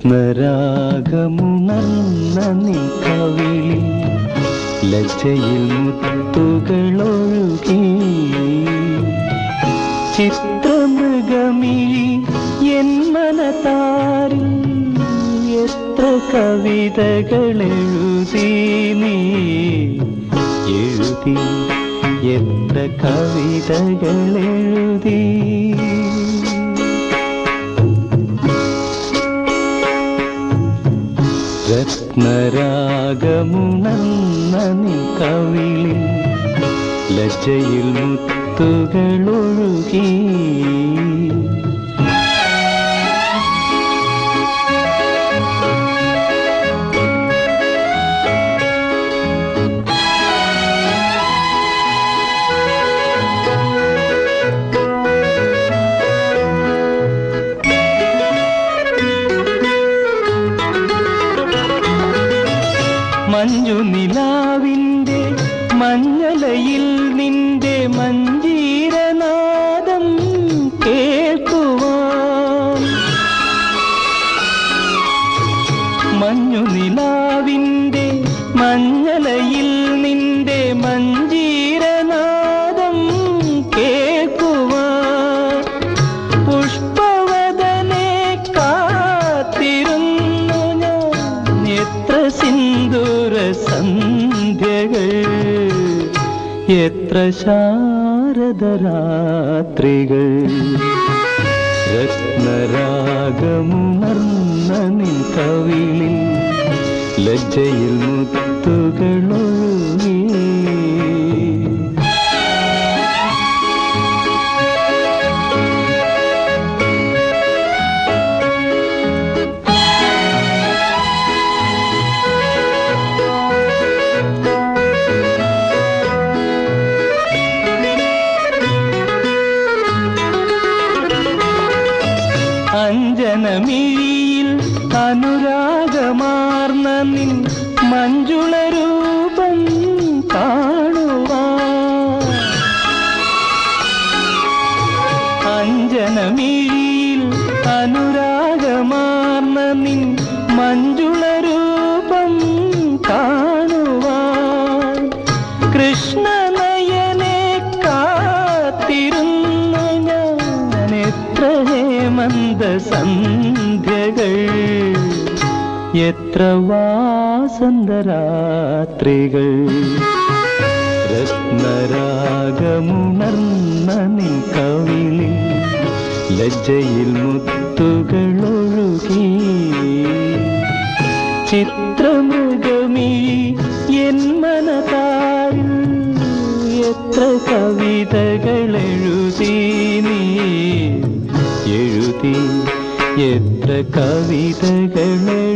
രത്നരാഗമുണർന്ന നിൻ കവിളിൽ ലജ്ജയിൽ മുത്തുകളൊഴുകി ചിത്രമൃഗമിഴി എൻ മനതാരിൽ എത്ര കവിതകളെഴുതി നീ എഴുതി എത്ര കവിതകളെഴുതി രത്നരാഗമുണർന്ന നിൻ കവിളിൽ ലജ്ജയിൽ മുത്തുകളൊഴുകി മഞ്ഞു നിലാവിൻ്റെ മഞ്ഞലയിൽ നിന്റെ മഞ്ജീരനാദം കേൾക്കുവാൻ മഞ്ഞു നിലാവിൻ്റെ മഞ്ഞലയിൽ നിന്റെ മഞ്ജീരനാദം കേൾക്കുവാൻ പുഷ്പവദനെ കാത്തിരുന്നു ഞാൻ എത്ര സിന്ദൂര സന്ധ്യകൾ എത്ര ശാരദരാത്രികൾ രത്നരാഗമുണർന്ന നിൻ കവിളിൽ ലജ്ജയിൽ മുത്തുകളൊഴുകി അഞ്ജനമിഴിയിൽ അനുരാഗമാർന്ന നിൻ മഞ്ജുള രൂപം കാണുവാൻ അഞ്ജനമിഴിയിൽ അനുരാഗമാർന്ന നിൻ മഞ്ജുള രൂപം കാണുവാൻ കൃഷ്ണനയനെ കാത്തിരുന്നു ഞാൻ എത്ര ഹേമന്ത സന്ധ്യകൾ എത്ര വാസന്തരാത്രികൾ രത്നരാഗമുണർന്ന നിൻ കവിളിൽ ലജ്ജയിൽ മുത്തുകളൊഴുകി ചിത്രമൃഗമീ എൻ മനതാരിൽ എത്ര കവിതകളെഴുതി നീ എഴുതി എത്ര കവിതകളെഴുതി